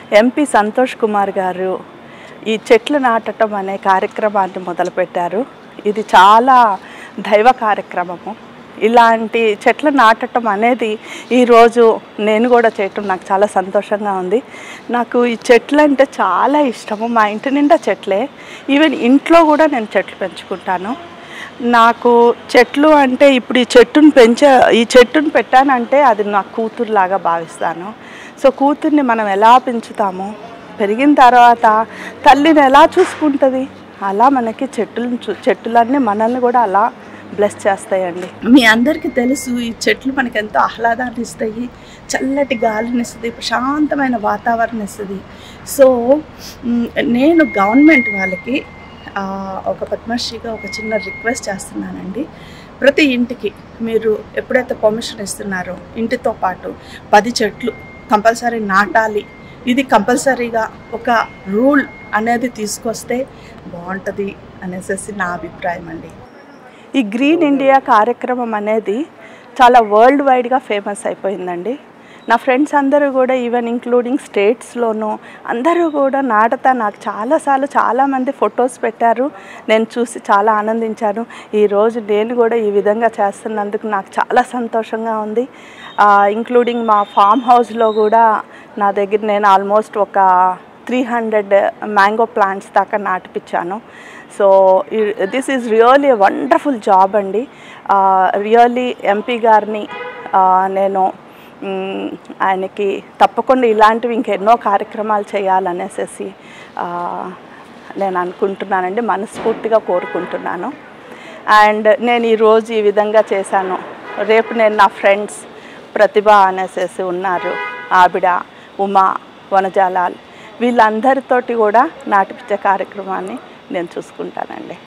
MP Santosh Kumar గారు ఈ చెట్లు నాటడం అనే కార్యక్రమాన్ని మొదలుపెట్టారు ఇది చాలా దైవ కార్యక్రమము ఇలాంటి చెట్లు నాటడం అనేది ఈరోజు నేను కూడా చేయటం నాకు చాలా సంతోషంగా ఉంది నాకు ఈ చెట్లు అంటే చాలా ఇష్టము మా ఇంటి నిండా చెట్లే ఈవెన్ ఇంట్లో కూడా నేను చెట్లు పెంచుకుంటాను నాకు చెట్లు అంటే ఇప్పుడు ఈ చెట్టును పెంచే ఈ చెట్టును పెట్టానంటే అది నా కూతురులాగా భావిస్తాను సో కూతుర్ని మనం ఎలా పెంచుతామో పెరిగిన తర్వాత తల్లిని ఎలా చూసుకుంటుంది అలా మనకి చెట్టులను చూ చెట్టులన్నీ మనల్ని కూడా అలా బ్లెస్ చేస్తాయండి మీ అందరికీ తెలుసు ఈ చెట్లు మనకి ఎంతో ఆహ్లాదాన్ని ఇస్తాయి చల్లటి గాలిని ఇస్తుంది ప్రశాంతమైన వాతావరణం ఇస్తుంది సో మ్, నేను గవర్నమెంట్ వాళ్ళకి ఆ, ఒక పద్మశ్రీగా ఒక చిన్న రిక్వెస్ట్ చేస్తున్నానండి ప్రతి ఇంటికి మీరు ఎప్పుడైతే పర్మిషన్ ఇస్తున్నారో ఇంటితో పాటు పది చెట్లు కంపల్సరీ నాటాలి ఇది కంపల్సరీగా ఒక రూల్ అనేది తీసుకొస్తే బాగుంటుంది అనేసి నా అభిప్రాయం అండి ఈ గ్రీన్ ఇండియా కార్యక్రమం అనేది చాలా వరల్డ్ వైడ్గా ఫేమస్ అయిపోయిందండి నా ఫ్రెండ్స్ అందరూ కూడా ఈవెన్ ఇంక్లూడింగ్ స్టేట్స్లోనూ అందరూ కూడా నాటతా నాకు చాలాసార్లు చాలామంది ఫొటోస్ పెట్టారు నేను చూసి చాలా ఆనందించాను ఈరోజు నేను కూడా ఈ విధంగా చేస్తున్నందుకు నాకు చాలా సంతోషంగా ఉంది ఇంక్లూడింగ్ మా ఫామ్ హౌస్లో కూడా నా దగ్గర నేను ఆల్మోస్ట్ ఒక త్రీ హండ్రెడ్ మ్యాంగో ప్లాంట్స్ దాకా నాటిపించాను so this is really wonderful job అండి రియల్లీ ఎంపీ గారిని ఆ, నేను మ్, ఆయనకి తప్పకుండా ఇలాంటివి ఇంకెన్నో కార్యక్రమాలు చేయాలనేసి ఆ, నేను అనుకుంటున్నానండి మనస్ఫూర్తిగా కోరుకుంటున్నాను అండ్ నేను ఈరోజు ఈ విధంగా చేశాను రేపు నేను నా ఫ్రెండ్స్ ప్రతిభ అనేసేసి ఉన్నారు ఆవిడ ఉమా వనజాలాల్ వీళ్ళందరితోటి కూడా నాటిపించే కార్యక్రమాన్ని నేను చూసుకుంటానండి